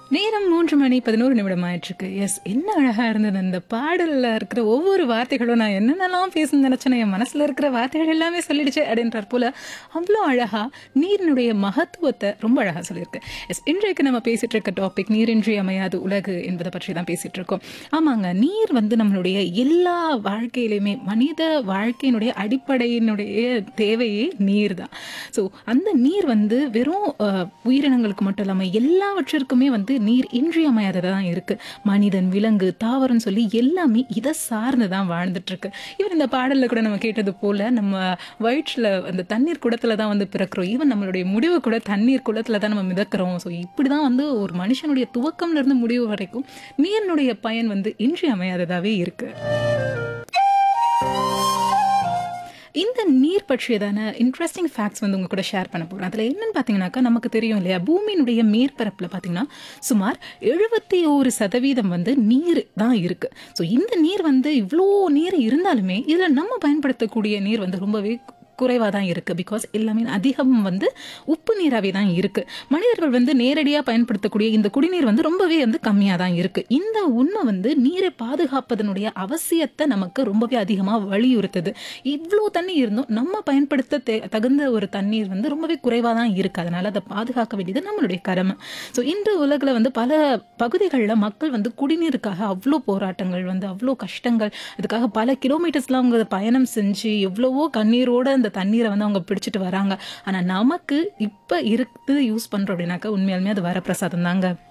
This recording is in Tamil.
நேரம் மூன்று மணி பதினோரு நிமிடம் ஆயிட்டிருக்கு எஸ் என்ன அழகா இருந்தது அந்த பாடல்ல இருக்கிற ஒவ்வொரு வார்த்தைகளும் நான் என்னென்னலாம் பேசணும்னு நினைச்சேன் என் மனசுல இருக்கிற வார்த்தைகள் எல்லாமே சொல்லிடுச்சு அப்படின்றார் போல அவ்வளோ அழகா நீரினுடைய மகத்துவத்தை ரொம்ப அழகா சொல்லியிருக்கு எஸ் இன்றைக்கு நம்ம பேசிட்டு இருக்க டாபிக் நீரின்றி அமையாது உலகு என்பதை பற்றி தான் பேசிட்டு இருக்கோம் ஆமாங்க நீர் வந்து நம்மளுடைய எல்லா வாழ்க்கையிலுமே மனித வாழ்க்கையினுடைய அடிப்படையினுடைய தேவையே நீர் தான் ஸோ அந்த நீர் வந்து வெறும் அஹ், உயிரினங்களுக்கு மட்டும் இல்லாமல் எல்லாவற்றிற்குமே வந்து நீர் இன்றியமையாததாக தான் இருக்கு மனிதன் விலங்கு தாவரம்னு சொல்லி எல்லாமே இதை சார்ந்து தான் வாழ்ந்துட்டு இருக்கு ஈவன் இந்த பாடல்ல கூட நம்ம கேட்டது போல நம்ம வயிற்றில் அந்த தண்ணீர் குடத்துல தான் வந்து பிறக்கிறோம் ஈவன் நம்மளுடைய முடிவு கூட தண்ணீர் குளத்துல தான் நம்ம மிதக்கிறோம் ஸோ இப்படி தான் வந்து ஒரு மனுஷனுடைய துவக்கம்ல இருந்து முடிவு வரைக்கும் நீரினுடைய பயன் வந்து இன்றியமையாததாகவே இருக்கு இந்த நீர் பற்றியதான இன்ட்ரெஸ்டிங் ஃபேக்ட்ஸ் வந்து உங்க கூட ஷேர் பண்ண போகிறேன் அதில் என்னன்னு பார்த்தீங்கன்னாக்கா நமக்கு தெரியும் இல்லையா பூமியினுடைய மேற்பரப்பில் பார்த்தீங்கன்னா சுமார் எழுபத்தி ஒரு சதவீதம் வந்து நீர் தான் இருக்கு ஸோ இந்த நீர் வந்து இவ்வளோ நீர் இருந்தாலுமே இதில் நம்ம பயன்படுத்தக்கூடிய நீர் வந்து ரொம்பவே குறைவாக தான் இருக்குது பிகாஸ் எல்லாமே அதிகம் வந்து உப்பு நீராகவே தான் இருக்குது மனிதர்கள் வந்து நேரடியாக பயன்படுத்தக்கூடிய இந்த குடிநீர் வந்து ரொம்பவே வந்து கம்மியாக தான் இருக்குது இந்த உண்மை வந்து நீரை பாதுகாப்பதனுடைய அவசியத்தை நமக்கு ரொம்பவே அதிகமாக வலியுறுத்துது இவ்வளோ தண்ணி இருந்தும் நம்ம பயன்படுத்த தே- தகுந்த ஒரு தண்ணீர் வந்து ரொம்பவே குறைவாக தான் இருக்குது அதனால் அதை பாதுகாக்க வேண்டியது நம்மளுடைய கடமை ஸோ இன்று உலகில் வந்து பல பகுதிகளில் மக்கள் வந்து குடிநீருக்காக அவ்வளோ போராட்டங்கள் வந்து அவ்வளோ கஷ்டங்கள் இதுக்காக பல கிலோமீட்டர்ஸ்லாம் அவங்க பயணம் செஞ்சு எவ்வளவோ கண்ணீரோட அந்த தண்ணீரை வந்து அவங்க பிடிச்சிட்டு வராங்க ஆனால் நமக்கு இப்போ இருக்குது யூஸ் பண்ணுறோம் அப்படின்னாக்கா உண்மையாலுமே அது வரப்பிரசாதம் தாங்க